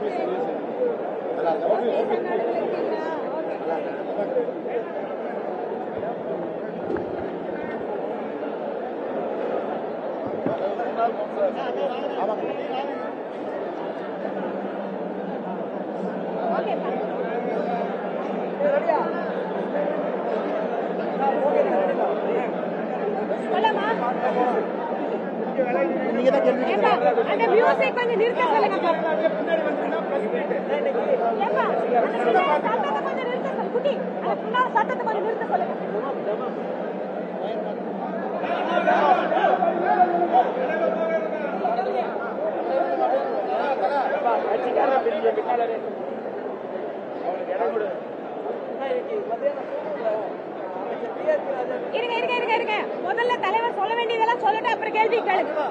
சொல்லமா நீங்க தான் கேள்வி ஏப்பா அந்த மியூசிக் கொஞ்சம் நிறுத்த சொல்லுங்க ஏப்பா அந்த சத்தத்தை கொஞ்சம் நிறுத்த சொல்லு குட்டி அந்த பின்னால சத்தத்தை கொஞ்சம் நிறுத்த சொல்லுங்க இருங்க இருங்க இருங்க இருங்க முதல்ல தலைவர் சொல்ல வேண்டியதெல்லாம் சொல்லட்டும் அப்புறம் கேள்வி கேளுங்க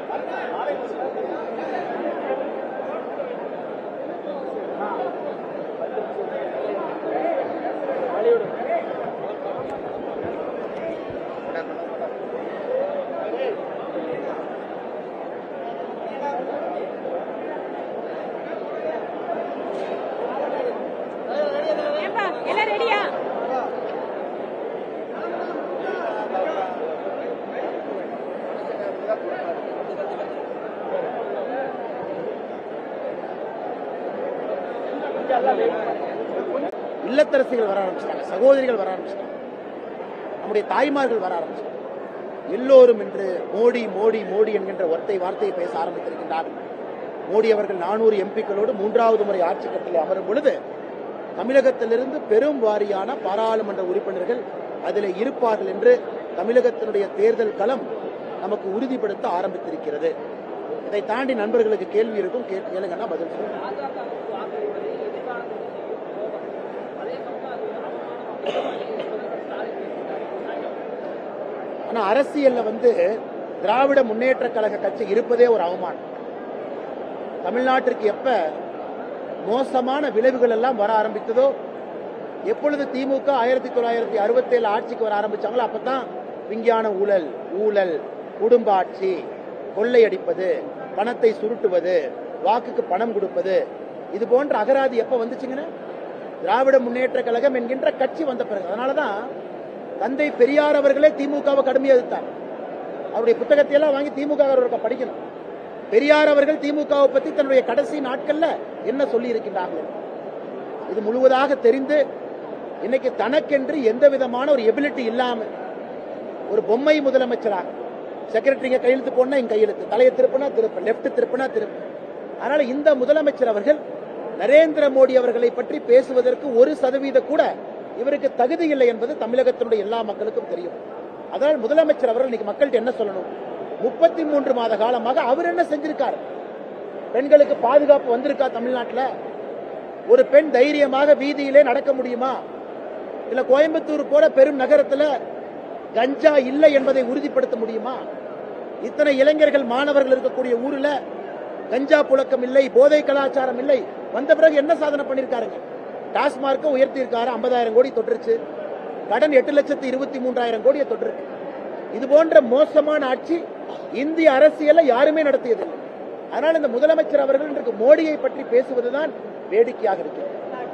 ஏப்பா எல்லாம் ரெடியா இல்லத்தரசிகள் வர ஆரம்பிச்சிட்டாங்க சகோதரிகள் வர ஆரம்பிச்சிட்டாங்க நம்முடைய தாய்மார்கள் வர ஆரம்பிச்சிட்டாங்க எல்லோரும் இன்று மோடி மோடி மோடி என்கின்ற ஒற்றை வார்த்தையை பேச ஆரம்பித்திருக்கின்றார்கள் மோடி அவர்கள் நானூறு எம்பிக்களோடு மூன்றாவது முறை ஆட்சி கட்டிலே அமரும் பொழுது தமிழகத்திலிருந்து பெரும் வாரியான பாராளுமன்ற உறுப்பினர்கள் அதில் இருப்பார்கள் என்று தமிழகத்தினுடைய தேர்தல் களம் நமக்கு உறுதிப்படுத்த ஆரம்பித்திருக்கிறது இதை தாண்டி நண்பர்களுக்கு கேள்வி இருக்கும் கே- கேளுங்கன்னா பதில் சொல்லுங்க ஆனா அரசியல்ல வந்து திராவிட முன்னேற்ற கழக கட்சி இருப்பதே ஒரு அவமானம் தமிழ்நாட்டிற்கு எப்ப மோசமான விளைவுகள் எல்லாம் வர ஆரம்பித்ததோ எப்பொழுது திமுக ஆயிரத்தி தொள்ளாயிரத்தி அறுபத்தி ஏழு ஆட்சிக்கு வர ஆரம்பிச்சாங்களோ அப்பதான் விஞ்ஞான ஊழல் ஊழல் குடும்ப ஆட்சி கொள்ளையடிப்பது பணத்தை சுருட்டுவது வாக்குக்கு பணம் கொடுப்பது இது போன்ற அகராதி எப்ப வந்துச்சுங்கன்னு திராவிட முன்னேற்ற கழகம் என்கின்ற கட்சி வந்த பிறகு அதனாலதான் தந்தை பெரியார் அவர்களே திமுகவை கடுமையா எதிர்த்தார் அவருடைய புத்தகத்தை எல்லாம் வாங்கி திமுக காரர்கள் படிக்கணும் பெரியார் அவர்கள் திமுகவை பத்தி தன்னுடைய கடைசி நாட்கள்ல என்ன சொல்லி இருக்கின்றார்கள் இது முழுவதாக தெரிந்து இன்னைக்கு தனக்கென்று எந்த விதமான ஒரு எபிலிட்டி இல்லாம ஒரு பொம்மை முதலமைச்சராக செக்ரட்டரிங்க கையெழுத்து போனா இங்க கையெழுத்து தலையை திருப்பினா திருப்பு லெப்ட் திருப்பினா திருப்பு அதனால இந்த முதலமைச்சர் அவர்கள் நரேந்திர மோடி அவர்களை பற்றி பேசுவதற்கு ஒரு சதவீத கூட இவருக்கு தகுதி இல்லை என்பது தமிழகத்தினுடைய எல்லா மக்களுக்கும் தெரியும் அதனால் முதலமைச்சர் அவர்கள் இன்னைக்கு மக்கள்கிட்ட என்ன சொல்லணும் முப்பத்தி மூன்று மாத காலமாக அவர் என்ன செஞ்சிருக்காரு பெண்களுக்கு பாதுகாப்பு வந்திருக்கா தமிழ்நாட்டுல ஒரு பெண் தைரியமாக வீதியிலே நடக்க முடியுமா இல்ல கோயம்புத்தூர் போல பெரும் நகரத்துல கஞ்சா இல்லை என்பதை உறுதிப்படுத்த முடியுமா இத்தனை இளைஞர்கள் மாணவர்கள் இருக்கக்கூடிய ஊர்ல கஞ்சா புழக்கம் இல்லை போதை கலாச்சாரம் இல்லை வந்த பிறகு என்ன சாதனை பண்ணிருக்காருங்க டாஸ்மார்க்க உயர்த்தி இருக்காரு ஐம்பதாயிரம் கோடி தொற்றுச்சு கடன் எட்டு லட்சத்து இருபத்தி மூன்றாயிரம் கோடியை தொற்றுருக்கு இது போன்ற மோசமான ஆட்சி இந்திய அரசியல்ல யாருமே நடத்தியதில்லை அதனால் இந்த முதலமைச்சர் அவர்கள் இன்றைக்கு மோடியை பற்றி பேசுவதுதான் வேடிக்கையாக இருக்கிறது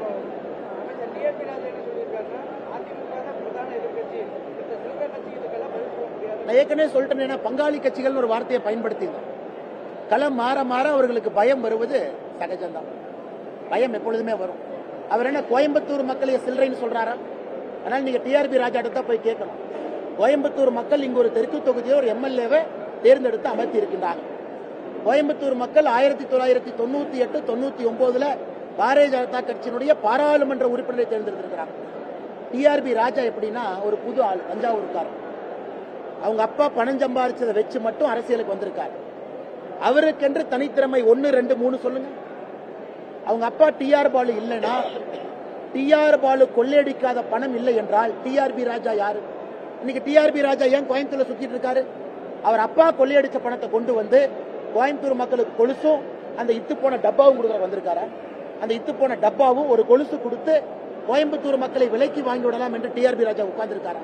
அமைச்சர் டிஆர்பி ராஜா என்ன சொல்லியிருக்காருன்னா அதிமுக தான் பிரதான எதிர்க்கட்சி இந்த சிறுத்தை கட்சி இதுக்கெல்லாம் பதில் சொல்ல முடியாது நான் ஏற்கனவே சொல்லிட்டேன் பங்காளி கட்சிகள் ஒரு வார்த்தையை பயன்படுத்தியிருந்தோம் களம் மாற மாற அவர்களுக்கு பயம் வருவது சகஜம்தான் பயம் எப்பொழுதுமே வரும் அவர் என்ன கோயம்புத்தூர் மக்களை சில்லறைன்னு சொல்றாரா அதனால நீங்க டிஆர்பி ராஜாட்ட தான் போய் கேட்கணும் கோயம்புத்தூர் மக்கள் இங்கு ஒரு தெற்கு தொகுதியை ஒரு எம்எல்ஏவை தேர்ந்தெடுத்து அமர்த்தி இருக்கின்றாங்க கோயம்புத்தூர் மக்கள் ஆயிரத்தி தொள்ளாயிரத்தி தொண்ணூத்தி எட்டு தொண்ணூத்தி ஒன்பதுல பாரதிய ஜனதா கட்சியினுடைய பாராளுமன்ற உறுப்பினரை தேர்ந்தெடுத்திருக்கிறாங்க டிஆர்பி ராஜா எப்படின்னா ஒரு புது ஆள் தஞ்சாவூர்காரர் அவங்க அப்பா பணம் சம்பாரிச்சதை வச்சு மட்டும் அரசியலுக்கு வந்திருக்காரு அவருக்கென்று தனித்திறமை ஒன்னு ரெண்டு மூணு சொல்லுங்க அவங்க அப்பா டிஆர் பாலு இல்லைன்னா டிஆர் பாலு கொள்ளையடிக்காத பணம் இல்லை என்றால் டிஆர்பி ராஜா யாரு இன்னைக்கு டிஆர்பி ராஜா ஏன் கோயம்புத்தூர்ல சுத்திட்டு இருக்காரு அவர் அப்பா கொள்ளையடிச்ச பணத்தை கொண்டு வந்து கோயம்புத்தூர் மக்களுக்கு கொலுசும் அந்த இத்து போன டப்பாவும் கொடுக்குற வந்திருக்காரா அந்த இத்து போன டப்பாவும் ஒரு கொலுசு கொடுத்து கோயம்புத்தூர் மக்களை விலைக்கு வாங்கி விடலாம் என்று டிஆர்பி ராஜா உட்கார்ந்திருக்காரா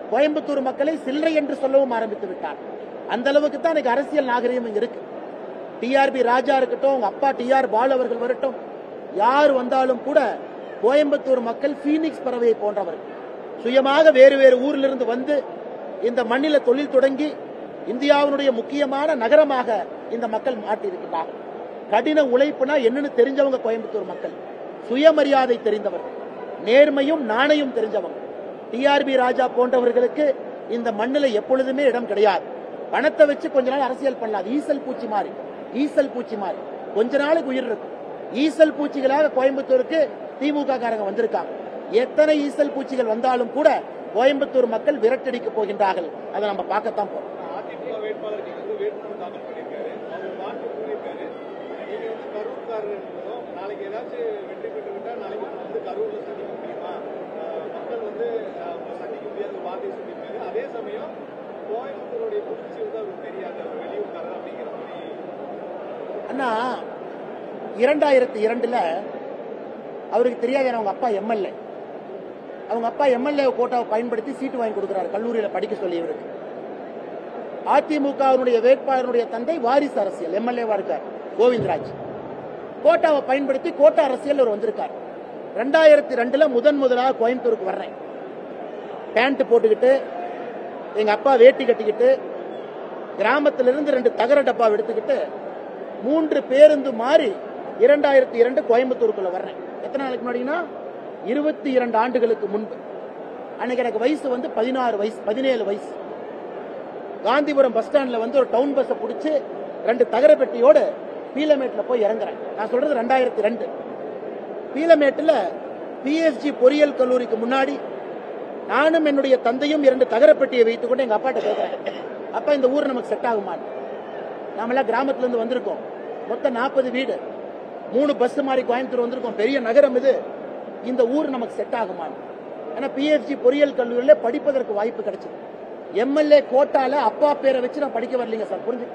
கோயம்புத்தூர் மக்களை சில்லறை என்று சொல்லவும் ஆரம்பித்து விட்டார் அந்த அளவுக்கு தான் இன்னைக்கு அரசியல் நாகரிகம் இங்க இருக்கு டிஆர்பி ராஜா இருக்கட்டும் உங்க அப்பா டிஆர் பாலு அவர்கள் வரட்டும் யார் வந்தாலும் கூட கோயம்புத்தூர் மக்கள் பீனிக்ஸ் பறவையை போன்றவர்கள் சுயமாக வேறு வேறு ஊரிலிருந்து வந்து இந்த மண்ணில தொழில் தொடங்கி இந்தியாவினுடைய முக்கியமான நகரமாக இந்த மக்கள் மாட்டியிருக்கிறார்கள் கடின உழைப்புனா என்னன்னு தெரிஞ்சவங்க கோயம்புத்தூர் மக்கள் சுயமரியாதை தெரிந்தவர்கள் நேர்மையும் நாணையும் தெரிஞ்சவங்க டிஆர்பி ராஜா போன்றவர்களுக்கு இந்த மண்ணில் எப்பொழுதுமே இடம் கிடையாது பணத்தை வச்சு கொஞ்ச நாள் அரசியல் பண்ணலாம் அது ஈசல் பூச்சி மாதிரி ஈசல் பூச்சி மாதிரி கொஞ்ச நாளுக்கு உயிர் இருக்கும் ஈசல் பூச்சிகளாக கோயம்புத்தூருக்கு திமுக காரங்க வந்திருக்காங்க எத்தனை ஈசல் பூச்சிகள் வந்தாலும் கூட கோயம்புத்தூர் மக்கள் விரட்டடிக்க போகின்றார்கள் அதை நம்ம பார்க்கத்தான் போறோம் அதிமுக வேட்பாளர் நீங்க வந்து வேட்புமனு தாக்கல் பண்ணிருக்காரு அவர் மாற்று கூறியிருக்காரு நீங்க வந்து கரூர்காரர் என்பதும் நாளைக்கு ஏதாச்சும் வெற்றி பெற்று விட்டா நாளைக்கு நம்ம வந்து கரூர்ல சந்திக்க முடியுமா ஆஹ் மக்கள் வந்து ஆஹ் உங்களை சந்திக்க முடியாத வார்த்தை சொல்லியிருக்காரு அதே சமயம் கோயம்புத்தூருடைய புரட்சி வந்து அவருக்கு தெரியாது அவர் வெளியூர்காரர் அப்படிங்கிற மாதிரி அண்ணா இரண்டாயிரத்தி இரண்டுல அவருக்கு தெரியாது ஏன்னா அவங்க அப்பா எம்எல்ஏ அவங்க அப்பா எம்எல்ஏ கோட்டாவை பயன்படுத்தி சீட்டு வாங்கி கொடுக்கிறாரு கல்லூரியில படிக்க சொல்லி இவருக்கு அதிமுகவினுடைய வேட்பாளருடைய தந்தை வாரிசு அரசியல் எம்எல்ஏவா இருக்கார் கோவிந்தராஜ் கோட்டாவை பயன்படுத்தி கோட்டா அரசியல் அவர் வந்திருக்கார் ரெண்டாயிரத்தி ரெண்டுல முதன் முதலாக கோயம்புத்தூருக்கு வர்றேன் பேண்ட் போட்டுக்கிட்டு எங்க அப்பா வேட்டி கட்டிக்கிட்டு கிராமத்திலிருந்து ரெண்டு தகர டப்பா எடுத்துக்கிட்டு மூன்று பேருந்து மாறி இரண்டாயிரத்தி இரண்டு கோயம்புத்தூருக்குள்ள வர்றேன் எத்தனை நாளைக்கு முன்னாடினா இருபத்தி இரண்டு ஆண்டுகளுக்கு முன்பு அன்னைக்கு எனக்கு வயசு வந்து பதினாறு வயசு பதினேழு வயசு காந்திபுரம் பஸ் ஸ்டாண்ட்ல வந்து ஒரு டவுன் பஸ்ஸை பிடிச்சி ரெண்டு தகர பெட்டியோடு பீலமேட்ல போய் இறங்குறேன் நான் சொல்றது ரெண்டாயிரத்தி ரெண்டு பீலமேட்டுல பிஎஸ்ஜி பொறியியல் கல்லூரிக்கு முன்னாடி நானும் என்னுடைய தந்தையும் இரண்டு தகரப்பெட்டியை வைத்துக் கொண்டு எங்க அப்பாட்ட கேட்கிறேன் அப்பா இந்த ஊர் நமக்கு செட் ஆகுமா நாமெல்லாம் கிராமத்துல இருந்து வந்திருக்கோம் மொத்தம் நாற்பது வீடு மூணு பஸ் மாதிரி கோயம்புத்தூர் வந்திருக்கோம் பெரிய நகரம் இது இந்த ஊர் நமக்கு செட் ஆகுமா ஏன்னா பிஎஸ்ஜி பொறியியல் கல்லூரியில படிப்பதற்கு வாய்ப்பு கிடைச்சது எம்எல்ஏ கோட்டால அப்பா பேரை வச்சு நான் படிக்க வரலீங்க சார் புரிஞ்சு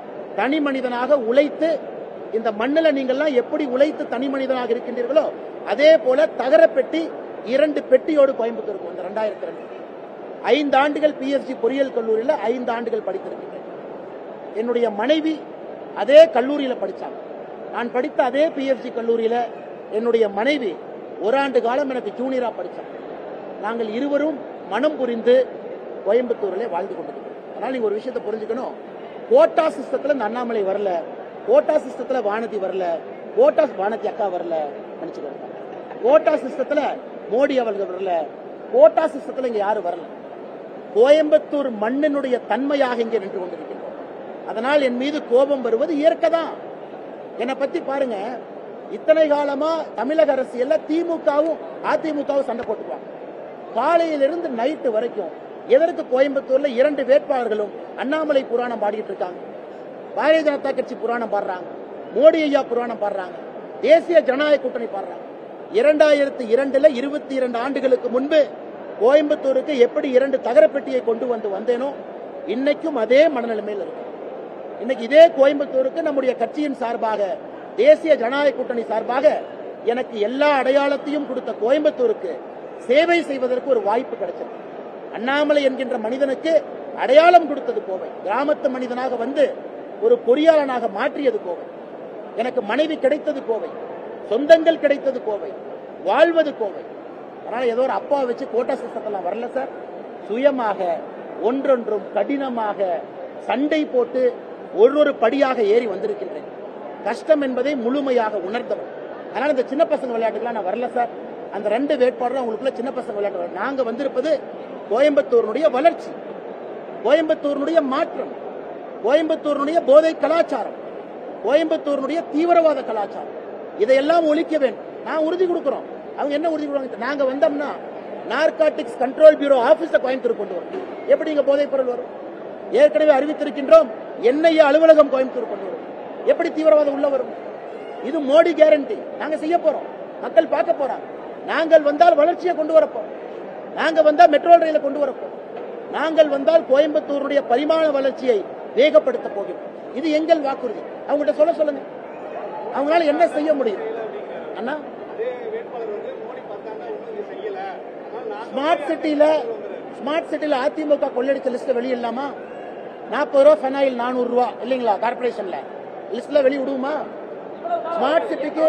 தனி மனிதனாக உழைத்து இந்த மண்ணில் நீங்கள்லாம் எப்படி உழைத்து தனி மனிதனாக இருக்கின்றீர்களோ அதே போல தகர பெட்டி இரண்டு பெட்டியோடு கோயம்புத்தூருக்கு வந்து ரெண்டாயிரத்தி ரெண்டு ஐந்து ஆண்டுகள் பிஎஸ்ஜி பொறியியல் கல்லூரியில் ஐந்து ஆண்டுகள் படித்திருக்கிறேன் என்னுடைய மனைவி அதே கல்லூரியில படிச்சாங்க நான் படித்த அதே பிஎஸ்ஜி கல்லூரியில என்னுடைய மனைவி ஓராண்டு காலம் எனக்கு ஜூனியரா படிச்சாங்க நாங்கள் இருவரும் மனம் புரிந்து கோயம்புத்தூரிலே வாழ்ந்து கொண்டிருக்கிறோம் அதனால நீங்க ஒரு விஷயத்தை புரிஞ்சுக்கணும் கோட்டா சிஸ்டத்துல இந்த அண்ணாமலை வரல கோட்டா சிஸ்டத்துல வானதி வரல கோட்டா வானதி அக்கா வரல நினைச்சுக்கோங்க கோட்டா சிஸ்டத்துல மோடி அவர்கள் வரல கோட்டா சிஸ்டத்துல இங்க யாரும் வரல கோயம்புத்தூர் மண்ணினுடைய தன்மையாக இங்கே நின்று கொண்டிருக்கின்றோம் அதனால் என் மீது கோபம் வருவது இயற்கை தான் என்னை பத்தி பாருங்க இத்தனை காலமா தமிழக அரசியல்ல திமுகவும் அதிமுகவும் சண்டை போட்டுக்குவாங்க காலையிலிருந்து நைட்டு வரைக்கும் எதற்கு கோயம்புத்தூர்ல இரண்டு வேட்பாளர்களும் அண்ணாமலை புராணம் பாடிட்டு இருக்காங்க பாரதிய ஜனதா கட்சி புராணம் பாடுறாங்க மோடி ஐயா புராணம் பாடுறாங்க தேசிய ஜனநாயக கூட்டணி பாடுறாங்க இரண்டாயிரத்தி இரண்டுல இருபத்தி இரண்டு ஆண்டுகளுக்கு முன்பு கோயம்புத்தூருக்கு எப்படி இரண்டு தகரப்பெட்டியை கொண்டு வந்து வந்தேனோ இன்னைக்கும் அதே மனநிலைமையில் இருக்கு இன்னைக்கு இதே கோயம்புத்தூருக்கு நம்முடைய கட்சியின் சார்பாக தேசிய ஜனநாயக கூட்டணி சார்பாக எனக்கு எல்லா அடையாளத்தையும் கொடுத்த கோயம்புத்தூருக்கு சேவை செய்வதற்கு ஒரு வாய்ப்பு கிடைச்சது அண்ணாமலை என்கின்ற மனிதனுக்கு அடையாளம் கொடுத்தது கோவை கிராமத்து மனிதனாக வந்து ஒரு பொறியாளனாக மாற்றியது கோவை எனக்கு மனைவி கிடைத்தது கோவை சொந்தங்கள் கிடைத்தது கோவை வாழ்வது கோவை அதனால ஏதோ ஒரு அப்பா வச்சு கோட்டா சிஸ்டத்தெல்லாம் வரல சார் சுயமாக ஒன்றொன்றும் கடினமாக சண்டை போட்டு ஒரு ஒரு படியாக ஏறி வந்திருக்கின்றேன் கஷ்டம் என்பதை முழுமையாக உணர்ந்தவன் அதனால இந்த சின்ன பசங்க விளையாட்டுக்கெல்லாம் நான் வரல சார் அந்த ரெண்டு வேட்பாளரும் உங்களுக்குள்ள சின்ன பசங்க விளையாட்டு வரல. நாங்க வந்திருப்பது கோயம்புத்தூருடைய வளர்ச்சி கோயம்புத்தூருடைய மாற்றம் கோயம்புத்தூருடைய போதை கலாச்சாரம் கோயம்புத்தூருடைய தீவிரவாத கலாச்சாரம் இதையெல்லாம் ஒழிக்க வேண்டும் நான் உறுதி கொடுக்கிறோம் அவங்க என்ன உறுதி கொடுக்குறாங்க நாங்க வந்தோம்னா நார்காட்டிக்ஸ் கண்ட்ரோல் பியூரோ ஆபீஸ கோயம்புத்தூர் கொண்டு வரும் எப்படி இங்க போதைப் பொருள் வரும் ஏற்கனவே அறிவித்திருக்கின்றோம் என்ஐஏ அலுவலகம் கோயம்புத்தூர் கொண்டு வரும் எப்படி தீவிரவாதம் உள்ள வரும் இது மோடி கேரண்டி நாங்க செய்ய போறோம் மக்கள் பார்க்க போறாங்க நாங்கள் வந்தால் வளர்ச்சியை கொண்டு வரப்போம் நாங்க வந்தா மெட்ரோ ரயில கொண்டு வரப்போம் நாங்கள் வந்தால் கோயம்புத்தூருடைய பரிமாண வளர்ச்சியை வேகப்படுத்த போகிறோம் இது எங்கள் வாக்குறுதி அவங்கள்ட்ட சொல்ல சொல்லுங்க அவங்களால என்ன செய்ய முடியும் அண்ணா அதே வேட்பாளர் வந்து மோடி பத்தாண்டா ஒன்றும் இது செய்யல அதனால நான் ஸ்மார்ட் சிட்டில ஸ்மார்ட் சிட்டில அதிமுக கொள்ளடிச்ச லிஸ்ட் வெளியிடலாமா நாற்பது ரூபா ஃபெனாயில் நானூறு ரூபா இல்லைங்களா கார்பரேஷன்ல லிஸ்ட்ல வெளிய விடுவோமா ஸ்மார்ட் சிட்டிக்கு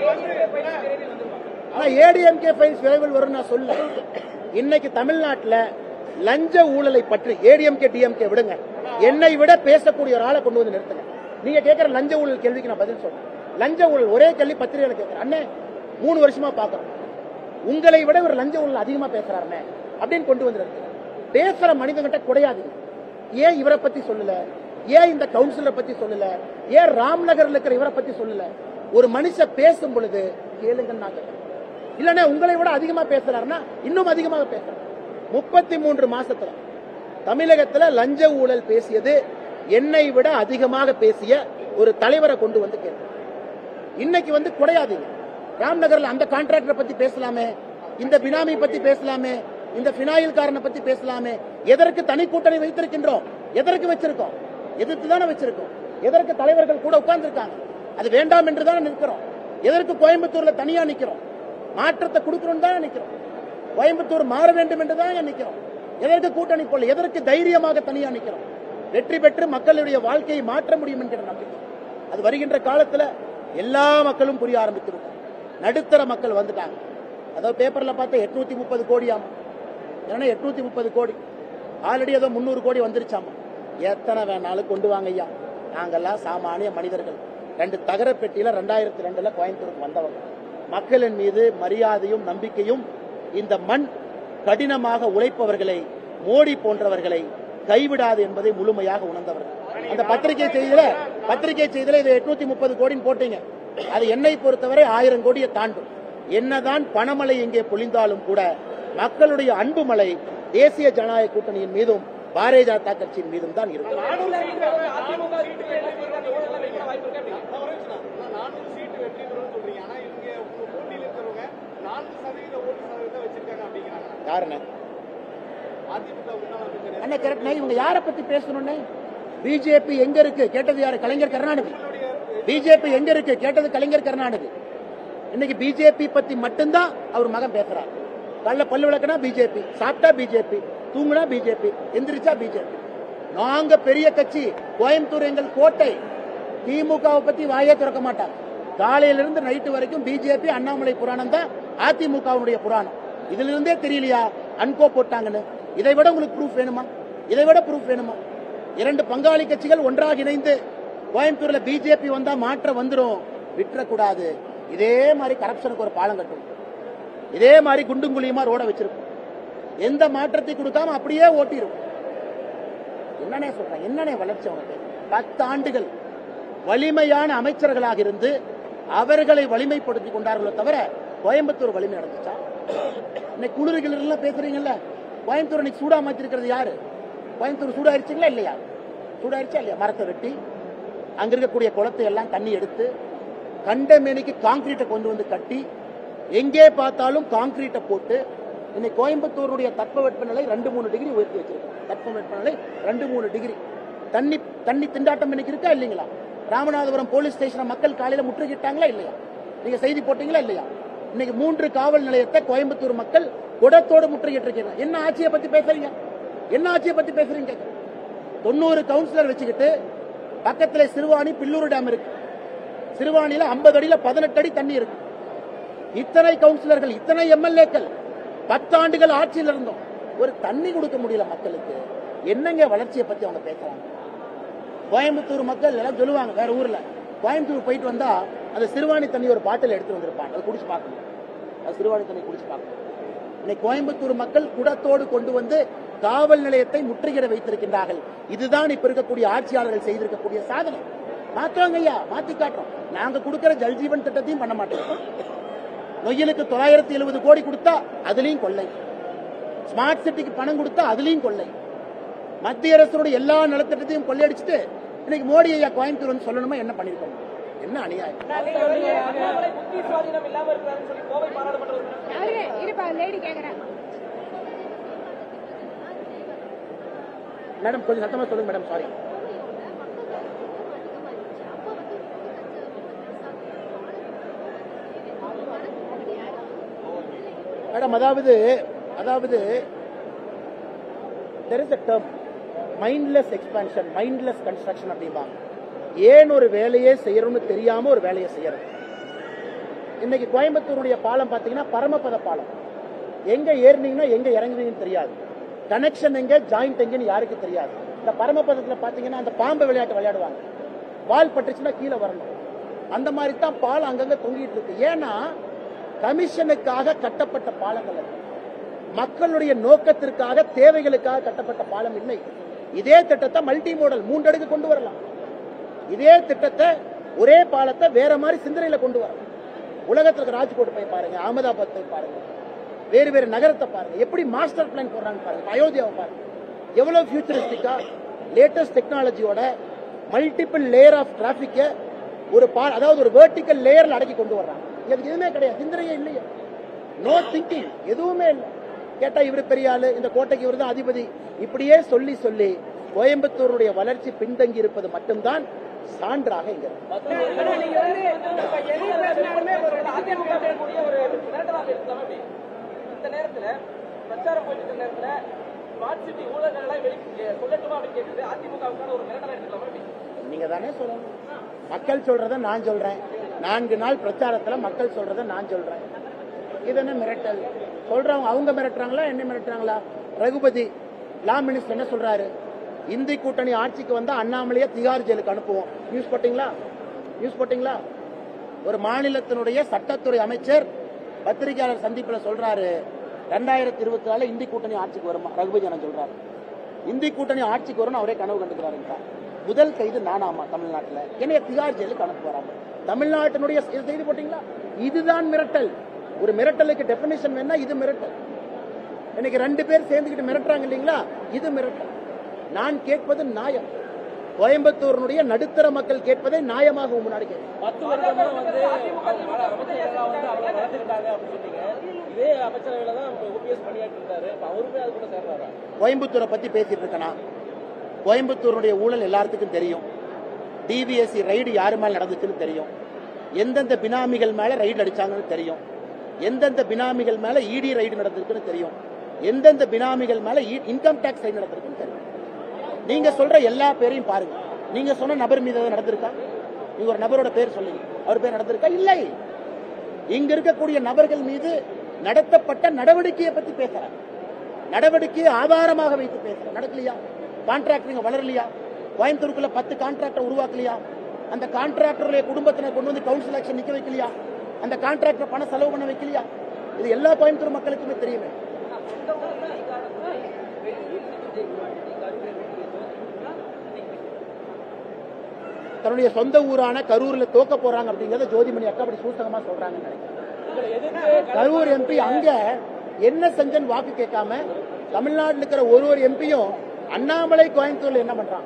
ஆனா ஏடிஎம்கே ஃபைல்ஸ் விரைவில் வரும் நான் சொல்ல இன்னைக்கு தமிழ்நாட்டுல லஞ்ச ஊழலை பற்றி ஏடிஎம்கே டிஎம்கே விடுங்க என்னை விட பேசக்கூடிய ஒரு ஆளை கொண்டு வந்து நிறுத்துங்க நீங்க கேட்கிற லஞ்ச ஊழல் கேள்விக்கு நான் பதில் சொல்றேன் லஞ்ச ஊழல் ஒரே கேள்வி பத்திரிகையில கேட்கிறேன் அண்ணே மூணு வருஷமா பாக்குறோம் உங்களை விட ஒரு லஞ்ச ஊழல் அதிகமா பேசுறாருண்ணே அப்படின்னு கொண்டு வந்து நிறுத்துங்க பேசுற மனிதங்கிட்ட குடையாது ஏன் இவரை பத்தி சொல்லல ஏன் இந்த கவுன்சிலரை பத்தி சொல்லல ஏன் ராம்நகர்ல இருக்கிற இவரை பத்தி சொல்லல ஒரு மனுஷன் பேசும் பொழுது கேளுங்கன்னு நான் கேட்டேன் இல்லன்னா உங்களை விட அதிகமா பேசுறாருன்னா இன்னும் அதிகமாக பேசுறாரு முப்பத்தி மூன்று மாசத்துல தமிழகத்துல லஞ்ச ஊழல் பேசியது என்னை விட அதிகமாக பேசிய ஒரு தலைவரை கொண்டு வந்து கேட்கிறேன் இன்னைக்கு வந்து குறையாதீங்க ராம்நகர்ல அந்த கான்ட்ராக்டரை பத்தி பேசலாமே இந்த பினாமி பத்தி பேசலாமே இந்த பினாயில் காரனை பத்தி பேசலாமே எதற்கு தனி கூட்டணி வைத்திருக்கின்றோம் எதற்கு வச்சிருக்கோம் எதிர்த்து தானே வச்சிருக்கோம் எதற்கு தலைவர்கள் கூட உட்கார்ந்து இருக்காங்க அது வேண்டாம் என்று தானே நிற்கிறோம் எதற்கு கோயம்புத்தூர்ல தனியா நிக்கிறோம் மாற்றத்தை கொடுக்கணும் தான் நிக்கிறோம் கோயம்புத்தூர் மாற வேண்டும் என்று தான் நிக்கிறோம் எதற்கு கூட்டணி போல எதற்கு தைரியமாக தனியா நிக்கிறோம் வெற்றி பெற்று மக்களுடைய வாழ்க்கையை மாற்ற முடியும் என்கிற நம்பிக்கை அது வருகின்ற காலத்துல எல்லா மக்களும் புரிய ஆரம்பித்திருக்கும் நடுத்தர மக்கள் வந்துட்டாங்க அதாவது பேப்பர்ல பார்த்தா எட்நூத்தி முப்பது கோடியாமா ஏன்னா எட்நூத்தி முப்பது கோடி ஆல்ரெடி ஏதோ முந்நூறு கோடி வந்துருச்சாமா எத்தனை வேணாலும் கொண்டு வாங்க ஐயா நாங்கெல்லாம் சாமானிய மனிதர்கள் ரெண்டு தகர பெட்டியில ரெண்டாயிரத்தி ரெண்டுல கோயம்புத்தூருக்கு வந்தவங்க மக்களின் மீது மரியாதையும் நம்பிக்கையும் இந்த மண் கடினமாக உழைப்பவர்களை மோடி போன்றவர்களை கைவிடாது என்பதை முழுமையாக உணர்ந்தவர்கள் அந்த பத்திரிகை செய்தியில பத்திரிகை செய்தியில இது எட்நூத்தி முப்பது கோடின்னு போட்டீங்க அது என்னை பொறுத்தவரை ஆயிரம் கோடியை தாண்டும் என்னதான் பணமழை எங்கே பொழிந்தாலும் கூட மக்களுடைய அன்பு மலை தேசிய ஜனநாயக கூட்டணியின் மீதும் பாரதிய ஜனதா கட்சியின் மீதும் தான் இருக்கும் அதிமுக வீட்டுக்கு என்ன செய்யறாங்க அந்த ஊழல்லாம் வைக்க வாய்ப்பு இருக்கு அப்படி நான் ஒரு நிமிஷம் நான் நானூறு சீட்டு வெற்றி பெறும்னு சொல்றீங்க ஆனா இவங்க உங்க போட்டியில் இருக்கிறவங்க நான்கு சதவீத ஓட்டு சதவீதம் வச்சிருக்காங்க அப்படிங்கிறாங்க யாருன்னு அதிமுக முன்னாள் அமைச்சர் அண்ணா கரெக்ட் இவங்க யார பத்தி பேசணும்னு பிஜேபி எங்க இருக்கு கேட்டது யாரு கலைஞர் கருணாநிதி பிஜேபி எங்க இருக்கு கேட்டது கலைஞர் கருணாநிதி இன்னைக்கு பிஜேபி பத்தி மட்டும்தான் அவர் மகன் பேசுறார் கல்ல பல்லு விளக்குனா பிஜேபி சாப்பிட்டா பிஜேபி தூங்குனா பிஜேபி எந்திரிச்சா பிஜேபி நாங்க பெரிய கட்சி கோயம்புத்தூர் எங்கள் கோட்டை திமுகவை பத்தி வாயே திறக்க மாட்டாங்க காலையில இருந்து நைட்டு வரைக்கும் பிஜேபி அண்ணாமலை புராணம் தான் அதிமுகவுடைய புராணம் இதுல இருந்தே தெரியலையா அன்கோ போட்டாங்கன்னு இதை விட உங்களுக்கு ப்ரூஃப் வேணுமா இதை விட ப்ரூஃப் வேணுமா இரண்டு பங்காளி கட்சிகள் ஒன்றாக இணைந்து கோயம்புத்தூர்ல பிஜேபி வந்தா மாற்றம் வந்துரும் விட்டுறக்கூடாது இதே மாதிரி கரப்ஷனுக்கு ஒரு பாலம் கட்டும் இதே மாதிரி குண்டும் குழியுமா ரோட வச்சிருக்கும் எந்த மாற்றத்தை கொடுக்காம அப்படியே ஓட்டிரும் என்னனே சொல்றேன் என்னனே வளர்ச்சி உனக்கு பத்து ஆண்டுகள் வலிமையான அமைச்சர்களாக இருந்து அவர்களை வலிமைப்படுத்தி கொண்டார்களோ தவிர கோயம்புத்தூர் வலிமை அடைஞ்சிச்சா இன்னைக்கு குளிர்கள் எல்லாம் பேசுறீங்கல்ல கோயம்புத்தூர் இன்னைக்கு சூடா மாத்திருக்கிறது யாரு கோயம்புத்தூர் சூடாயிருச்சுங்களா இல்லையா சூடாயிருச்சா இல்லையா மரத்தை வெட்டி அங்க இருக்கக்கூடிய குளத்தை எல்லாம் தண்ணி எடுத்து கண்டமேனிக்கு காங்கிரீட்டை கொண்டு வந்து கட்டி எங்கே பார்த்தாலும் காங்கிரீட்டை போட்டு இன்னைக்கு கோயம்புத்தூருடைய தட்பவெப்பநிலை ரெண்டு மூணு டிகிரி உயர்த்தி வச்சிருக்கோம் தட்பவெப்பநிலை ரெண்டு மூணு டிகிரி தண்ணி தண்ணி திண்டாட்டம் இன்னைக்கு இருக்கா இல்லைங்களா ராமநாதபுரம் போலீஸ் ஸ்டேஷனை மக்கள் காலையில முற்றுகிட்டாங்களா இல்லையா நீங்க செய்தி போட்டீங்களா இல்லையா இன்னைக்கு மூன்று காவல் நிலையத்தை கோயம்புத்தூர் மக்கள் குடத்தோடு முற்றுகிட்டு இருக்கீங்க என்ன ஆட்சியை பத்தி பேசுறீங்க என்ன ஆட்சியை பத்தி பேசுறீங்க கேக்குறேன். தொண்ணூறு கவுன்சிலர் வச்சுக்கிட்டு பக்கத்துல சிறுவாணி பில்லூர் டேம் இருக்கு சிறுவாணியில 50 அடியில பதினெட்டு அடி தண்ணி இருக்கு இத்தனை கவுன்சிலர்கள் இத்தனை எம்எல்ஏக்கள் பத்தாண்டுகள் ஆட்சியில் இருந்தோம் ஒரு தண்ணி கொடுக்க முடியல மக்களுக்கு என்னங்க வளர்ச்சியை பத்தி அவங்க பேசுறாங்க கோயம்புத்தூர் மக்கள் எல்லாம் சொல்லுவாங்க வேற ஊர்ல கோயம்புத்தூர் போயிட்டு வந்தா அந்த சிறுவாணி தண்ணி ஒரு பாட்டில் எடுத்து வந்திருப்பாங்க அதை குடிச்சு பார்க்கணும் அது சிறுவாணி தண்ணி குடிச்சு பார்க்கணும் இன்னைக்கு கோயம்புத்தூர் மக்கள் குடத்தோடு கொண்டு வந்து காவல் நிலையத்தை முற்றுகிட வைத்திருக்கின்றார்கள் இதுதான் இப்ப இருக்கக்கூடிய ஆட்சியாளர்கள் செய்திருக்கக்கூடிய சாதனை மாற்றோங்க ஐயா மாத்தி காட்டுறோம் நாங்க கொடுக்கிற ஜல்ஜீவன் திட்டத்தையும் பண்ண மாட்டோம் நொய்யலுக்கு தொள்ளாயிரத்தி எழுபது கோடி கொடுத்தா அதுலயும் கொள்ளை ஸ்மார்ட் சிட்டிக்கு பணம் கொடுத்தா அதுலயும் கொள்ளை மத்திய அரசோட எல்லா நலத்திட்டத்தையும் கொள்ளையடிச்சிட்டு இன்னைக்கு மோடி ஐயா கோயம்புத்தூர் வந்து சொல்லணுமா என்ன பண்ணிருக்கோம் என்ன அநியாயம் நீங்க வந்து அண்ணாமலை புத்தி சுவாதீனம் இல்லாம இருக்கிறாருன்னு சொல்லி கோவை பாராளுமன்ற உறுப்பினர் யாரு இருப்பா லேடி கேக்குறேன் மேடம் கொஞ்சம் சத்தமா சொல்லுங்க மேடம் சாரி மேடம் அதாவது அதாவது there is a term mindless expansion mindless construction அப்படிம்பாங்க ஏன் ஒரு வேலையே செய்யறோம்னு தெரியாம ஒரு வேலையை செய்யறது இன்னைக்கு கோயம்புத்தூருடைய பாலம் பாத்தீங்கன்னா பரமபத பாலம் எங்க ஏறினீங்கன்னா எங்க இறங்குவீங்கன்னு தெரியாது கனெக்ஷன் எங்க ஜாயிண்ட் எங்கன்னு யாருக்கு தெரியாது இந்த பரமபதத்துல பாத்தீங்கன்னா அந்த பாம்பு விளையாட்டு விளையாடுவாங்க வால் பட்டுச்சுன்னா கீழே வரணும் அந்த மாதிரி தான் பாலம் அங்கங்க தொங்கிட்டு இருக்கு ஏன்னா கமிஷனுக்காக கட்டப்பட்ட பாலங்கள் அது மக்களுடைய நோக்கத்திற்காக தேவைகளுக்காக கட்டப்பட்ட பாலம் இல்லை இதே திட்டத்தை மல்டி மோடல் மூன்றடுக்கு கொண்டு வரலாம் இதே திட்டத்தை ஒரே பாலத்தை வேற மாதிரி சிந்தனையில கொண்டு வரலாம் உலகத்துல இருக்க ராஜ்கோட் போய் பாருங்க அகமதாபாத் போய் பாருங்க வேறு வேறு நகரத்தை பாருங்க எப்படி மாஸ்டர் பிளான் போடுறாங்க பாருங்க அயோத்தியாவை பாருங்க எவ்வளவு ஃபியூச்சரிஸ்டிக்கா லேட்டஸ்ட் டெக்னாலஜியோட மல்டிபிள் லேயர் ஆஃப் டிராபிக்க ஒரு பா அதாவது ஒரு வெர்டிக்கல் லேயர்ல அடக்கி கொண்டு வர்றாங்க இதுக்கு எதுவுமே கிடையாது சிந்தனையே இல்லையா நோ திங்கிங் எதுவுமே இல்லை கேட்டா இவர் பெரிய ஆளு இந்த கோட்டைக்கு இவர் தான் அதிபதி இப்படியே சொல்லி சொல்லி கோயம்புத்தூருடைய வளர்ச்சி பின்தங்கி இருப்பது மட்டும்தான் சான்றாக இங்க இருக்கு. ஆனா நீங்க வந்து இப்ப எது பேசினாலுமே ஒரு அதிமுக கூடிய ஒரு மிரட்டலாக இருக்கலாம் அப்படி இந்த நேரத்துல பிரச்சாரம் போயிட்டு இருக்க நேரத்துல ஸ்மார்ட் சிட்டி ஊழல்கள் எல்லாம் வெளி சொல்லட்டுமா அப்படின்னு கேக்குறது அதிமுகவுக்கான ஒரு மிரட்டலா இருக்கலாம் அப்படி நீங்க தானே சொல்லணும் மக்கள் சொல்றத நான் சொல்றேன் நான்கு நாள் பிரச்சாரத்துல மக்கள் சொல்றத நான் சொல்றேன் இது என்ன மிரட்டல் சொல்றவங்க அவங்க மிரட்டுறாங்களா என்ன மிரட்டுறாங்களா ரகுபதி லா மினிஸ்டர் என்ன சொல்றாரு இந்தி கூட்டணி ஆட்சிக்கு வந்தா அண்ணாமலையை திகார் ஜெயிலுக்கு அனுப்புவோம் நியூஸ் போட்டீங்களா நியூஸ் போட்டீங்களா ஒரு மாநிலத்தினுடைய சட்டத்துறை அமைச்சர் பத்திரிகையாளர் சந்திப்புல சொல்றாரு ரெண்டாயிரத்தி இருபத்தி நாலு இந்தி கூட்டணி ஆட்சிக்கு வருமா ரகுபதி அண்ணன் சொல்றாரு இந்தி கூட்டணி ஆட்சிக்கு வரும்னு அவரே கனவு கண்டுக்கிறாருங்க முதல் கைது நானாமா தமிழ்நாட்டுல என்னைய திகார் ஜெயிலுக்கு அனுப்ப வராங்க தமிழ்நாட்டினுடைய இது செய்தி போட்டீங்களா இதுதான் மிரட்டல் ஒரு மிரட்டலுக்கு டெபினிஷன் வேணா இது மிரட்டல் இன்னைக்கு ரெண்டு பேர் சேர்ந்துக்கிட்டு மிரட்டுறாங்க இல்லைங்களா இது மிரட்டல் நான் கேட்பது நியாயம் கோயம்புத்தூரினுடைய நடுத்தர மக்கள் கேட்பதை நியாயமாக உங்க முன்னாடி கேட்கிறேன் பத்து வருடமா வந்து அவங்க அமைச்சர்கள் வந்து அவங்க வளர்த்துருக்காங்க அப்படின்னு சொன்னீங்க இதே அமைச்சரவையில தான் ஓபிஎஸ் பணியாற்றி இருந்தாரு இப்ப அவருமே அது கூட சேர்றாரா கோயம்புத்தூரை பத்தி பேசிட்டு இருக்கேனா கோயம்புத்தூருடைய ஊழல் எல்லாத்துக்கும் தெரியும் டிவிஎஸ்சி ரைடு யாரு மேல நடந்துச்சுன்னு தெரியும் எந்தெந்த பினாமிகள் மேல ரைடு அடிச்சாங்கன்னு தெரியும் எந்தெந்த பினாமிகள் மேல இடி ரைடு நடந்திருக்குன்னு தெரியும் எந்தெந்த பினாமிகள் மேல இன்கம் டாக்ஸ் ரைடு நடந்திருக்குன்னு தெரியும் நீங்க சொல்ற எல்லா பேரையும் பாருங்க நீங்க சொன்ன நபர் மீது ஏதாவது நடந்திருக்கா நீங்க ஒரு நபரோட பேர் சொல்லுங்க அவர் பேர் நடந்திருக்கா இல்லை இங்க இருக்கக்கூடிய நபர்கள் மீது நடத்தப்பட்ட நடவடிக்கையை பத்தி பேசுறாங்க நடவடிக்கையை ஆதாரமாக வைத்து பேசுறேன் நடக்கலையா கான்ட்ராக்டர் வளரலையா கோயம்புத்தூருக்குள்ள பத்து கான்ட்ராக்டர் உருவாக்கலையா அந்த கான்ட்ராக்டருடைய குடும்பத்தினர் கொண்டு வந்து கவுன்சில் ஆக்ஷன் நிக்க வைக்கலையா அந்த கான்ட்ராக்டர் பணம் செலவு பண்ண வைக்கலையா இது எல்லா கோயம்புத்தூர் மக்களுக்குமே தெரியுமே தன்னுடைய சொந்த ஊரான கரூர்ல தோக்க போறாங்க அப்படிங்கறத ஜோதிமணி அக்கா அப்படி சூசகமா சொல்றாங்கன்னு நினைக்கிறேன் கரூர் எம்பி அங்க என்ன செஞ்சன் வாக்கு கேட்காம தமிழ்நாட்டில் இருக்கிற ஒரு ஒரு எம்பியும் அண்ணாமலை கோயம்புத்தூர்ல என்ன பண்றான்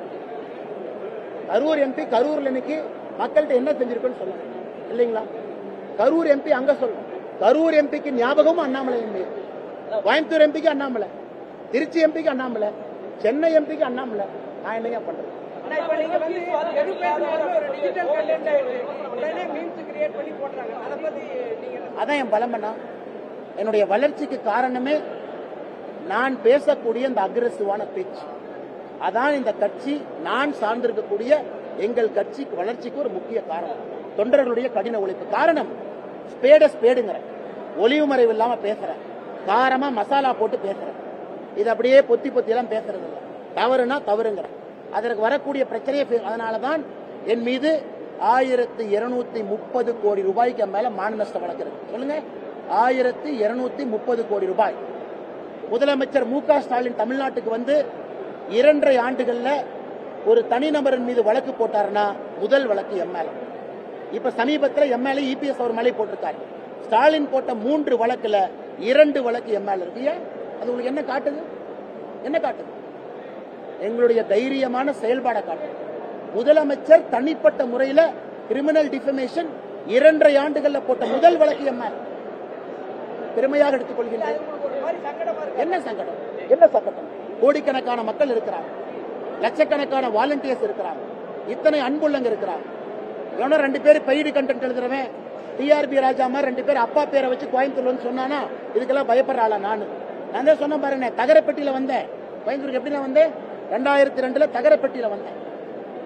கரூர் எம்பி கரூர்ல இன்னைக்கு மக்கள்கிட்ட என்ன செஞ்சிருக்குன்னு சொல்லணும் இல்லைங்களா கரூர் எம்பி அங்க சொல்லணும் கரூர் எம்பிக்கு ஞாபகமும் அண்ணாமலை எம்பி கோயம்புத்தூர் எம்பிக்கு அண்ணாமலை திருச்சி எம்பிக்கு அண்ணாமலை சென்னை எம்பிக்கு அண்ணாமலை நான் என்னங்க பண்றேன் ஆனா இப்ப நீங்க வந்து எது பேசினாலுமே ஒரு டிஜிட்டல் கண்டென்ட் உடனே மீம்ஸ் கிரியேட் பண்ணி போடுறாங்க அதை பத்தி நீங்க என்ன அதான் என் பலம் என்ன என்னுடைய வளர்ச்சிக்கு காரணமே நான் பேசக்கூடிய இந்த அக்ரஸிவான பேச்சு அதான் இந்த கட்சி நான் சார்ந்திருக்கக்கூடிய எங்கள் கட்சிக்கு வளர்ச்சிக்கு ஒரு முக்கிய காரணம் தொண்டர்களுடைய கடின உழைப்பு காரணம் ஸ்பேட ஸ்பேடுங்கிற ஒளிவு மறைவு இல்லாம பேசுறேன் காரமா மசாலா போட்டு பேசுறேன் இது அப்படியே பொத்தி பொத்தி எல்லாம் பேசுறது இல்ல தவறுனா தவறுங்கிற அதற்கு வரக்கூடிய பிரச்சனையை பே- அதனாலதான் என் மீது ஆயிரத்தி இருநூத்தி முப்பது கோடி ரூபாய்க்கு மேல மான நஷ்ட வழக்கு இருக்கு சொல்லுங்க ஆயிரத்தி இருநூத்தி முப்பது கோடி ரூபாய் முதலமைச்சர் மு க ஸ்டாலின் தமிழ்நாட்டுக்கு வந்து இரண்டரை ஆண்டுகள்ல ஒரு தனிநபரின் மீது வழக்கு போட்டாருன்னா முதல் வழக்கு எம்எல்ஏ இப்ப சமீபத்தில் எம்எல்ஏ இபிஎஸ் அவர் மேலே போட்டிருக்காரு ஸ்டாலின் போட்ட மூன்று வழக்குல இரண்டு வழக்கு எம்எல்ஏ இருக்கு ஏன் அது உங்களுக்கு என்ன காட்டுது என்ன காட்டுது எங்களுடைய தைரியமான செயல்பாடை காட்டுது முதலமைச்சர் தனிப்பட்ட முறையில கிரிமினல் டிஃபமேஷன் இரண்டரை ஆண்டுகள்ல போட்ட முதல் வழக்கு எம்எல்ஏ பெருமையாக எடுத்துக்கொள்கின்றேன் ஒரு மாதிரி சங்கடமா இருக்கு என்ன சங்கடம் என்ன சங்கடம் கோடிக்கணக்கான மக்கள் இருக்கிறாங்க லட்சக்கணக்கான வாலண்டியர்ஸ் இருக்கிறாங்க இத்தனை அன்புள்ளங்க இருக்கிறாங்க எவனோ ரெண்டு பேர் பெய்டு கண்டென்ட் எழுதுறவன் டிஆர்பி ராஜா மாதிரி ரெண்டு பேர் அப்பா பேரை வச்சு கோயம்புத்தூர்ல வந்து சொன்னானா இதுக்கெல்லாம் பயப்படுற ஆளா நானு நான் தான் சொன்ன பாருங்க தகரப்பெட்டியில வந்தேன் கோயம்புத்தூருக்கு எப்படி நான் வந்தேன் ரெண்டாயிரத்தி ரெண்டுல தகரப்பெட்டியில வந்தேன்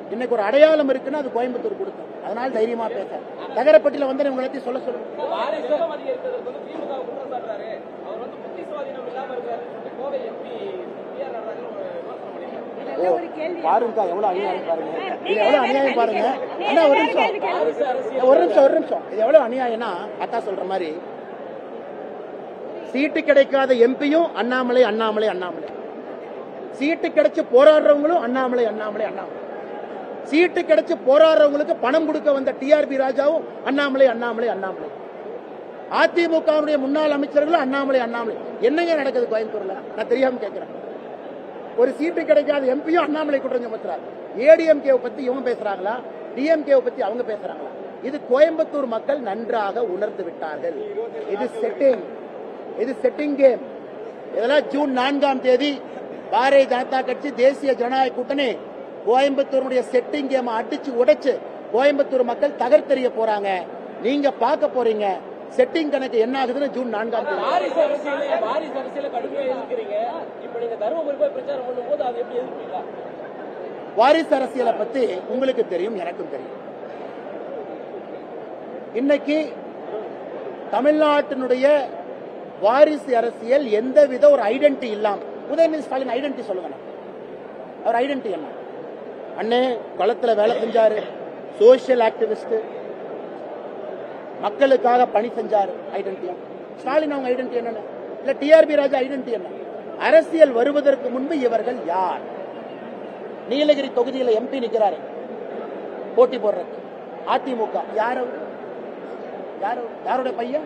இன்னைக்கு ஒரு அடையாளம் இருக்குன்னா அது கோயம்புத்தூர் கொடுத்தோம் அதனால தைரியமா பேச தகரப்பட்டியில வந்து இவங்க எல்லாத்தையும் சொல்ல சொல்லுங்க வாரிசு அதிகரித்ததற்கு வந்து திமுக குற்றம் சாட்டுறாரு அவர் வந்து புத்தி சுவாதீனம் இல்லாம இருக்காருன்னு சொல்லி Kovai MP P R Natarajan ஒரு விமர்சனம் பண்ணியிருக்காரு இதெல்லாம் ஒரு கேள்வி பாருங்கக்கா எவ்வளவு அநியாயம் பாருங்க இது எவ்வளவு அநியாயம் பாருங்க அண்ணா ஒரு நிமிஷம் ஒரு நிமிஷம் ஒரு நிமிஷம் இது எவ்வளவு அநியாயம்னா அக்கா சொல்ற மாதிரி சீட்டு கிடைக்காத எம்பியும் அண்ணாமலை அண்ணாமலை அண்ணாமலை சீட்டு கிடைச்சு போராடுறவங்களும் அண்ணாமலை அண்ணாமலை அண்ணாமலை சீட்டு கிடைச்சு போராடுறவங்களுக்கு பணம் கொடுக்க வந்த டிஆர்பி ராஜாவும் அண்ணாமலை அண்ணாமலை அண்ணாமலை அதிமுகவுடைய முன்னாள் அமைச்சர்களும் அண்ணாமலை அண்ணாமலை என்னங்க நடக்குது கோயம்புத்தூர்ல நான் தெரியாம கேட்கிறேன் ஒரு சீட்டு கிடைக்காத எம்பியும் அண்ணாமலை குற்றம் சுமத்துறாரு ஏடிஎம்கேவை பத்தி இவங்க பேசுறாங்களா டிஎம்கேவை பத்தி அவங்க பேசுறாங்களா இது கோயம்புத்தூர் மக்கள் நன்றாக உணர்ந்து விட்டார்கள் இது செட்டிங் இது செட்டிங் கேம் இதெல்லாம் ஜூன் நான்காம் தேதி பாரதிய ஜனதா கட்சி தேசிய ஜனநாயக கூட்டணி கோயம்புத்தூருடைய செட்டிங் கேம் அடிச்சு உடைச்சு கோயம்புத்தூர் மக்கள் தகர்த்தெறிய போறாங்க நீங்க பார்க்க போறீங்க செட்டிங் கணக்கு என்ன ஆகுதுன்னு ஜூன் நான்காம் தேதி வாரிசு அரசியல வாரிசு அரசியல கடுமையா எதிர்க்கிறீங்க இப்ப நீங்க தருமபுரி போய் பிரச்சாரம் பண்ணும்போது அதை எப்படி எதிர்ப்பீங்களா வாரிசு அரசியலை பத்தி உங்களுக்கு தெரியும் எனக்கும் தெரியும் இன்னைக்கு தமிழ்நாட்டினுடைய வாரிசு அரசியல் எந்தவித ஒரு ஐடென்டி இல்லாம உதயநிதி ஸ்டாலின் ஐடென்டி சொல்லுங்க அண்ணா. அவர் ஐடென்டி என்ன அண்ணே களத்துல வேலை செஞ்சாரு சோசியல் ஆக்டிவிஸ்ட் மக்களுக்காக பணி செஞ்சாரு ஐடென்டியா ஸ்டாலின் அவங்க ஐடென்டி என்னன்னு இல்ல டிஆர்பி ராஜா ஐடென்டி என்ன அரசியல் வருவதற்கு முன்பு இவர்கள் யார் நீலகிரி தொகுதியில எம்பி நிக்கிறாரு போட்டி போடுறது அதிமுக யார் அவரு? யார் அவரு? யாருடைய பையன்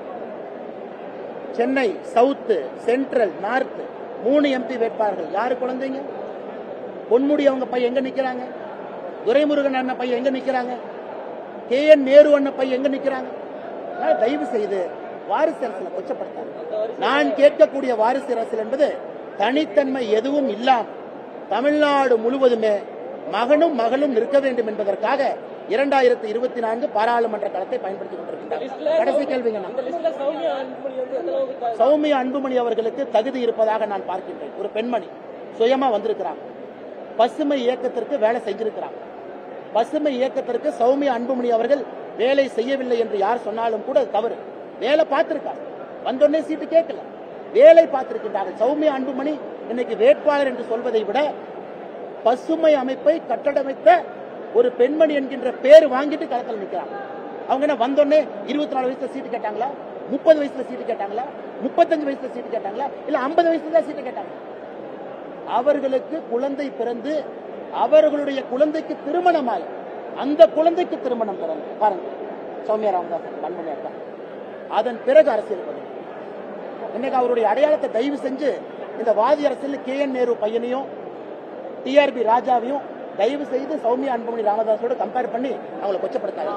சென்னை சவுத் சென்ட்ரல் நார்த் மூணு எம்பி வேட்பாளர்கள் யாரு குழந்தைங்க பொன்முடி அவங்க பையன் எங்க நிக்கிறாங்க துரைமுருகன் அண்ணன் பையன் எங்க நிக்கிறாங்க கே என் நேரு அண்ணன் பையன் எங்க நிக்கிறாங்க அதனால தயவு செய்து வாரிசு அரசியலை கொச்சப்படுத்தாங்க நான் கேட்கக்கூடிய வாரிசு அரசியல் என்பது தனித்தன்மை எதுவும் இல்லாம தமிழ்நாடு முழுவதுமே மகனும் மகளும் இருக்க வேண்டும் என்பதற்காக இரண்டாயிரத்தி இருபத்தி நான்கு பாராளுமன்ற களத்தை பயன்படுத்திக் கொண்டிருக்கின்றார் கடைசி கேள்விங்க நான் இந்த லிஸ்ட்ல சௌமியா அன்புமணி வந்து எந்த அளவுக்கு சௌமியா அன்புமணி அவர்களுக்கு தகுதி இருப்பதாக நான் பார்க்கின்றேன் ஒரு பெண்மணி சுயமா வந்திருக்கிறாங்க பசுமை இயக்கத்திற்கு வேலை செஞ்சிருக்கிறாங்க பசுமை இயக்கத்திற்கு சௌமியா அன்புமணி அவர்கள் வேலை செய்யவில்லை என்று யார் சொன்னாலும் கூட அது தவறு வேலை பார்த்திருக்காங்க வந்தோடனே சீட்டு கேட்கல வேலை பார்த்திருக்கின்றார்கள் சௌமியா அன்புமணி இன்னைக்கு வேட்பாளர் என்று சொல்வதை விட பசுமை அமைப்பை கட்டடமைத்த ஒரு பெண்மணி என்கின்ற பேர் வாங்கிட்டு களத்தில் நிற்கிறாங்க அவங்க என்ன வந்தோடனே இருபத்தி நாலு வயசுல சீட்டு கேட்டாங்களா முப்பது வயசுல சீட்டு கேட்டாங்களா முப்பத்தஞ்சு வயசுல சீட்டு கேட்டாங்களா இல்ல ஐம்பது வயசுல தான் சீட்டு கேட்டாங்க அவர்களுக்கு குழந்தை பிறந்து அவர்களுடைய குழந்தைக்கு திருமணமாய் அந்த குழந்தைக்கு திருமணம் பிறந்து பாருங்க சௌமியா ராமதாஸ் கண்மணி அக்கா அதன் பிறகு அரசியல் பண்ணுங்க இன்னைக்கு அவருடைய அடையாளத்தை தயவு செஞ்சு இந்த வாதி அரசியல் கே என் நேரு பையனையும் டிஆர்பி ராஜாவையும் தயவு செய்து சௌமியா அன்புமணி ராமதாஸோட கம்பேர் பண்ணி அவங்களை கொச்சப்படுத்தாங்க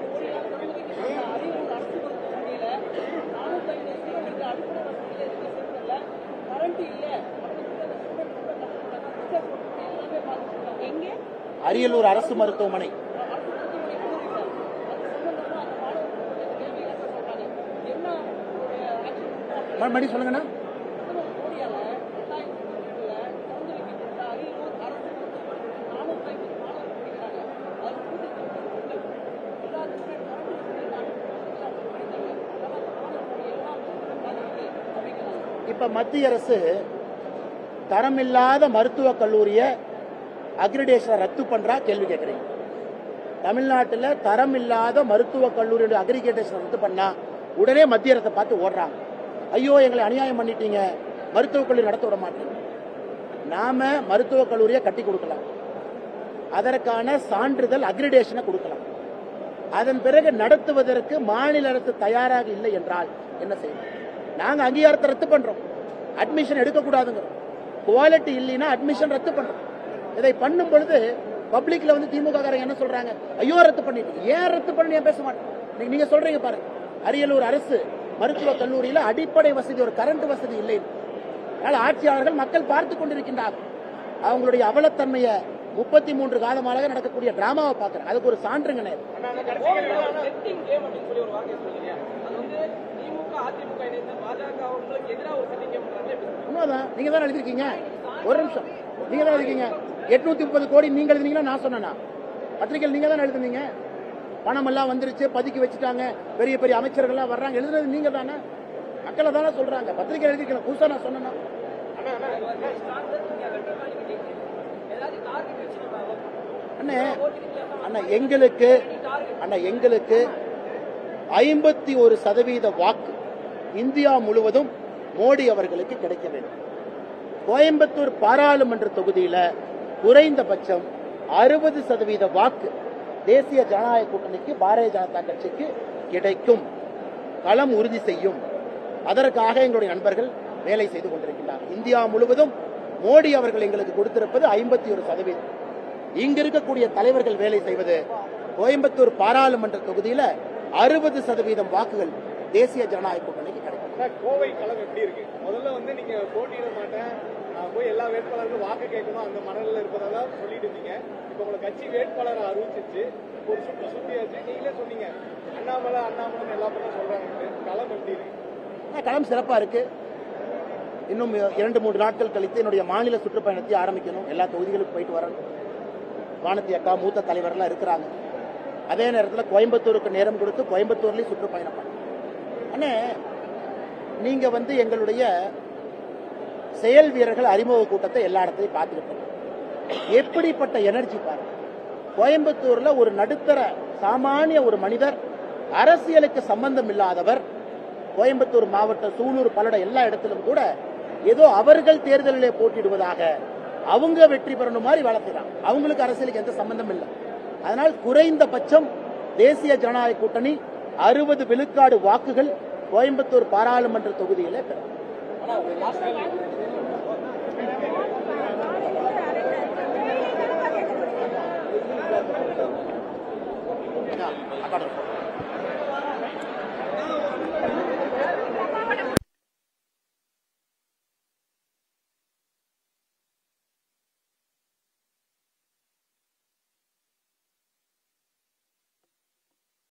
எங்க அரியலூர் அரசு மருத்துவமனை மறுபடியும் சொல்லுங்கண்ணா இப்ப மத்திய அரசு தரமில்லாத மருத்துவக் கல்லூரிய அக்ரிடேஷனை ரத்து பண்றா கேள்வி கேட்கறீங்க தமிழ்நாட்டில் தரம் இல்லாத மருத்துவக் கல்லூரியோட அக்ரிகேட்டேஷன் ரத்து பண்ணா உடனே மத்திய அரசை பார்த்து ஓடுறாங்க ஐயோ எங்களை அநியாயம் பண்ணிட்டீங்க மருத்துவக் கல்லூரி நடத்த விட மாட்டீங்க நாம மருத்துவக் கல்லூரியை கட்டி கொடுக்கலாம் அதற்கான சான்றிதழ் அக்ரிடேஷனை கொடுக்கலாம் அதன் பிறகு நடத்துவதற்கு மாநில அரசு தயாராக இல்லை என்றால் என்ன செய்யணும் நாங்க அங்கீகாரத்தை ரத்து பண்றோம் அட்மிஷன் எடுக்க கூடாதுங்கிறோம் குவாலிட்டி இல்லைன்னா அட்மிஷன் ரத்து பண்றோம் இதை பண்ணும் பொழுது பப்ளிக்ல வந்து திமுக காரங்க என்ன சொல்றாங்க ஐயோ ரத்து பண்ணிட்டு ஏன் ரத்து பண்ணி ஏன் பேச மாட்டோம் இன்னைக்கு நீங்க சொல்றீங்க பாருங்க அரியலூர் அரசு மருத்துவக் கல்லூரியில அடிப்படை வசதி ஒரு கரண்ட் வசதி இல்லை அதனால ஆட்சியாளர்கள் மக்கள் பார்த்து கொண்டிருக்கின்றார்கள் அவங்களுடைய அவலத்தன்மையை முப்பத்தி மூன்று காலமாக நடக்கக்கூடிய டிராமாவை பார்க்கறேன் அதுக்கு ஒரு சான்றுங்க நேரு. செட்டிங் கேம் அப்படின்னு சொல்லி ஒரு வார்த்தை சொல்றீங்க அது வந்து திமுக அதிமுக இணைந்து பாஜக அவங்களுக்கு எதிராக ஒரு செட்டிங் கேம் பண்றாங்க உண்மைதான் நீங்க தான் எழுதிருக்கீங்க ஒரு நிமிஷம் நீங்க தான் எழுதிருக்கீங்க எட்நூத்தி முப்பது கோடி நீங்க எழுதுனீங்களா நான் சொன்னேனா பத்திரிகையில் நீங்க தான் எழுதுனீங்க பணம் எல்லாம் வந்துருச்சு பதுக்கி வச்சுட்டாங்க பெரிய பெரிய அமைச்சர்கள்லாம் வர்றாங்க எழுதுனது நீங்க தானே மக்களை தானே சொல்றாங்க பத்திரிகை எழுதிக்கலாம் புதுசா நான் சொன்னேனா அண்ணே அண்ணா எங்களுக்கு அண்ணா எங்களுக்கு ஐம்பத்தி ஒரு சதவீத வாக்கு இந்தியா முழுவதும் மோடி அவர்களுக்கு கிடைக்க வேண்டும் கோயம்புத்தூர் பாராளுமன்ற தொகுதியில குறைந்தபட்சம் அறுபது சதவீத வாக்கு தேசிய ஜனநாயக கூட்டணிக்கு பாரதிய ஜனதா கட்சிக்கு கிடைக்கும் களம் உறுதி செய்யும் அதற்காக எங்களுடைய நண்பர்கள் வேலை செய்து கொண்டிருக்கின்றார் இந்தியா முழுவதும் மோடி அவர்கள் எங்களுக்கு கொடுத்திருப்பது ஐம்பத்தி ஒரு சதவீதம் இங்க இருக்கக்கூடிய தலைவர்கள் வேலை செய்வது கோயம்புத்தூர் பாராளுமன்ற தொகுதியில அறுபது சதவீதம் வாக்குகள் தேசிய ஜனநாயக கூட்டணிக்கு கிடைக்கும் சார் கோவை களம் எப்படி இருக்கு முதல்ல வந்து நீங்க போட்டியிட மாட்டேன் நான் போய் எல்லா வேட்பாளருக்கும் வாக்கு கேட்கணும் அந்த மனநில இருப்பதா சொல்லிட்டு இருந்தீங்க இப்போ உங்களை கட்சி வேட்பாளரை அறிவிச்சிச்சு ஒரு சுற்று சுத்தியாச்சு நீங்களே சொன்னீங்க அண்ணாமலை அண்ணாமலை எல்லா பக்கம் சொல்றாங்க களம் எப்படி இருக்கு ஆனா, களம் சிறப்பா இருக்கு இன்னும் இரண்டு மூன்று நாட்கள் கழித்து என்னுடைய மாநில சுற்றுப்பயணத்தை ஆரம்பிக்கணும் எல்லா தொகுதிகளுக்கும் போயிட்டு வரணும் வானதி அக்கா மூத்த தலைவர்லாம் இருக்கிறாங்க அதே நேரத்தில் கோயம்புத்தூருக்கு நேரம் கொடுத்து கோயம்புத்தூர்லயும் சுற்றுப்பயணம் பண்ணணும் அண்ணே நீங்க வந்து எங்களுடைய செயல் வீரர்கள் அறிமுக கூட்டத்தை எல்லா இடத்தையும் பார்த்துக்கிட்டு எப்படிப்பட்ட எனர்ஜி பாருங்க கோயம்புத்தூர்ல ஒரு நடுத்தர சாமானிய ஒரு மனிதர் அரசியலுக்கு சம்பந்தம் இல்லாதவர் கோயம்புத்தூர் மாவட்டம் சூலூர் பல்லட எல்லா இடத்திலும் கூட ஏதோ அவர்கள் தேர்தலிலே போட்டியிடுவதாக அவங்க வெற்றி பெறணும் மாதிரி வேலை செய்றாங்க அவங்களுக்கு அரசியலுக்கு எந்த சம்பந்தம் இல்லை அதனால் குறைந்தபட்சம் தேசிய ஜனநாயக கூட்டணி அறுபது விழுக்காடு வாக்குகள் கோயம்புத்தூர் பாராளுமன்ற தொகுதியிலே பெறும் ஆனா லாஸ்ட் அக்கா, அக்கா,